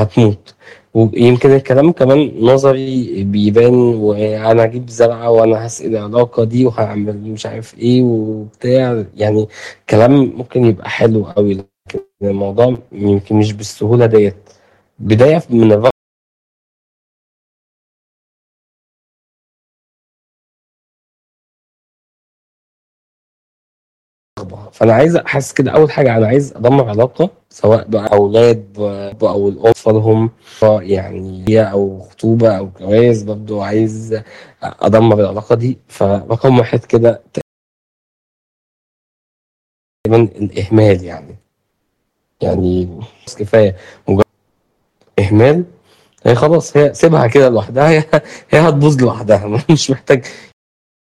هتموت ويمكن الكلام كمان نظري بيبان وانا اجيب زرعه وانا هسقي العلاقه دي وهعمل مش عارف ايه وبتاع يعني كلام ممكن يبقى حلو قوي لكن الموضوع يمكن مش بالسهوله ديت بدايه من الرغبه فانا عايز احس كده اول حاجه انا عايز ادمر علاقه سواء بقى اولاد ب- او الاطفالهم يعني هي او خطوبه او جواز برضه عايز ادمر العلاقه دي فرقم واحد كده تقريبا الاهمال يعني يعني بس كفايه مجرد اهمال هي خلاص هي سيبها كده لوحدها هي هي هتبوظ لوحدها مش محتاج